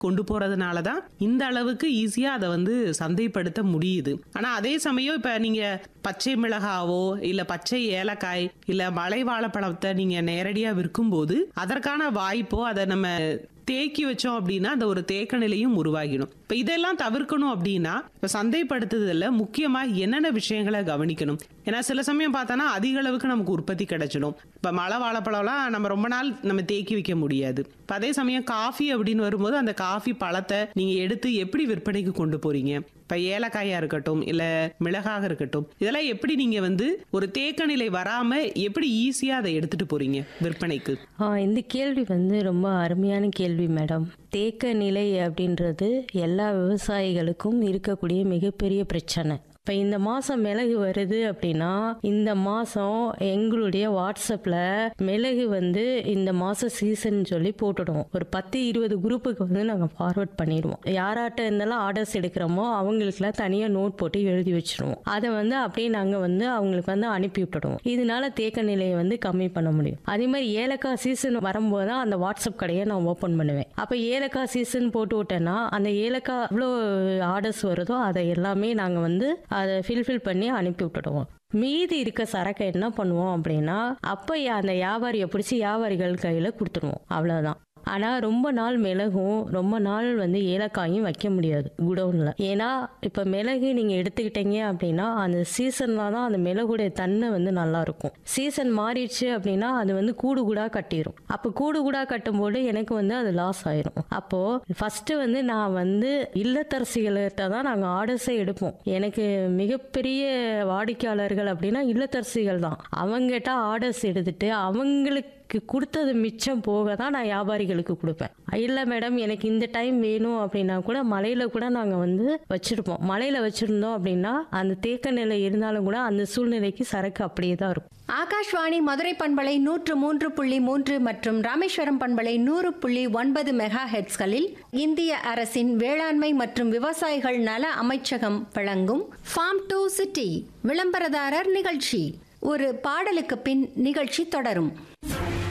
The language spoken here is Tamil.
கொண்டு போறதுனால தான் இந்த அளவுக்கு ஈஸியா அதை வந்து சந்தைப்படுத்த முடியுது ஆனா அதே சமயம் இப்ப நீங்க பச்சை மிளகாவோ இல்ல பச்சை ஏலக்காய் இல்ல மலை வாழைப்பழத்தை நீங்க நேரடியா விற்கும்போது அதற்கான வாய்ப்போ அதை நம்ம தேக்கி வச்சோம் அப்படின்னா அந்த ஒரு தேக்க நிலையும் உருவாகிடும் இப்ப இதெல்லாம் தவிர்க்கணும் அப்படின்னா இப்ப சந்தைப்படுத்துதல்ல முக்கியமா என்னென்ன விஷயங்களை கவனிக்கணும் ஏன்னா சில சமயம் பார்த்தோன்னா அதிக அளவுக்கு நமக்கு உற்பத்தி கிடைச்சிடும் இப்ப மலை வாழைப்பழம்லாம் நம்ம ரொம்ப நாள் நம்ம தேக்கி வைக்க முடியாது இப்ப அதே சமயம் காஃபி அப்படின்னு வரும்போது அந்த காஃபி பழத்தை நீங்க எடுத்து எப்படி விற்பனைக்கு கொண்டு போறீங்க இப்ப ஏலக்காயா இருக்கட்டும் இல்ல மிளகாக இருக்கட்டும் இதெல்லாம் எப்படி நீங்க வந்து ஒரு தேக்க நிலை வராம எப்படி ஈஸியா அதை எடுத்துட்டு போறீங்க விற்பனைக்கு ஆ, இந்த கேள்வி வந்து ரொம்ப அருமையான கேள்வி மேடம் தேக்க நிலை அப்படின்றது எல்லா விவசாயிகளுக்கும் இருக்கக்கூடிய மிகப்பெரிய பிரச்சனை இப்போ இந்த மாதம் மிளகு வருது அப்படின்னா இந்த மாதம் எங்களுடைய வாட்ஸ்அப்பில் மிளகு வந்து இந்த மாதம் சீசன் சொல்லி போட்டுடுவோம் ஒரு பத்து இருபது குரூப்புக்கு வந்து நாங்கள் ஃபார்வர்ட் பண்ணிடுவோம் யாராட்ட இருந்தாலும் ஆர்டர்ஸ் எடுக்கிறோமோ அவங்களுக்குலாம் தனியாக நோட் போட்டு எழுதி வச்சிருவோம் அதை வந்து அப்படியே நாங்கள் வந்து அவங்களுக்கு வந்து அனுப்பி விட்டுடுவோம் இதனால தேக்க நிலையை வந்து கம்மி பண்ண முடியும் அதே மாதிரி ஏலக்காய் சீசன் வரும்போது தான் அந்த வாட்ஸ்அப் கடையை நான் ஓப்பன் பண்ணுவேன் அப்போ ஏலக்காய் சீசன் போட்டு விட்டேன்னா அந்த ஏலக்காய் எவ்வளோ ஆர்டர்ஸ் வருதோ அதை எல்லாமே நாங்கள் வந்து அதை ஃபில்ஃபில் பண்ணி அனுப்பி விட்டுடுவோம் மீதி இருக்க சரக்கை என்ன பண்ணுவோம் அப்படின்னா அப்போ அந்த வியாபாரியை பிடிச்சி வியாபாரிகள் கையில் கொடுத்துருவோம் அவ்வளோதான் ஆனால் ரொம்ப நாள் மிளகும் ரொம்ப நாள் வந்து ஏலக்காயும் வைக்க முடியாது குடவுனில் ஏன்னா இப்போ மிளகு நீங்கள் எடுத்துக்கிட்டீங்க அப்படின்னா அந்த சீசனில் தான் அந்த மிளகுடைய தன்மை வந்து நல்லா இருக்கும் சீசன் மாறிடுச்சு அப்படின்னா அது வந்து கூடு கூடா கட்டிடும் அப்போ கூடு கூடா கட்டும்போது எனக்கு வந்து அது லாஸ் ஆயிரும் அப்போது ஃபஸ்ட்டு வந்து நான் வந்து இல்லத்தரசிகள்கிட்ட தான் நாங்கள் ஆர்டர்ஸே எடுப்போம் எனக்கு மிகப்பெரிய வாடிக்கையாளர்கள் அப்படின்னா இல்லத்தரசிகள் தான் அவங்ககிட்ட ஆர்டர்ஸ் எடுத்துட்டு அவங்களுக்கு கொடுத்தது மிச்சம் போக தான் நான் வியாபாரிகளுக்கு கொடுப்பேன் இல்லை மேடம் எனக்கு இந்த டைம் வேணும் அப்படின்னா கூட மலையில் கூட நாங்கள் வந்து வச்சுருப்போம் மலையில் வச்சுருந்தோம் அப்படின்னா அந்த தேக்க நிலை இருந்தாலும் கூட அந்த சூழ்நிலைக்கு சரக்கு அப்படியே தான் இருக்கும் ஆகாஷ்வாணி மதுரை பண்பலை நூற்று மூன்று புள்ளி மூன்று மற்றும் ராமேஸ்வரம் பண்பலை நூறு புள்ளி ஒன்பது மெகா ஹெட்ஸ்களில் இந்திய அரசின் வேளாண்மை மற்றும் விவசாயிகள் நல அமைச்சகம் வழங்கும் ஃபார்ம் டு சிட்டி விளம்பரதாரர் நிகழ்ச்சி ஒரு பாடலுக்கு பின் நிகழ்ச்சி தொடரும்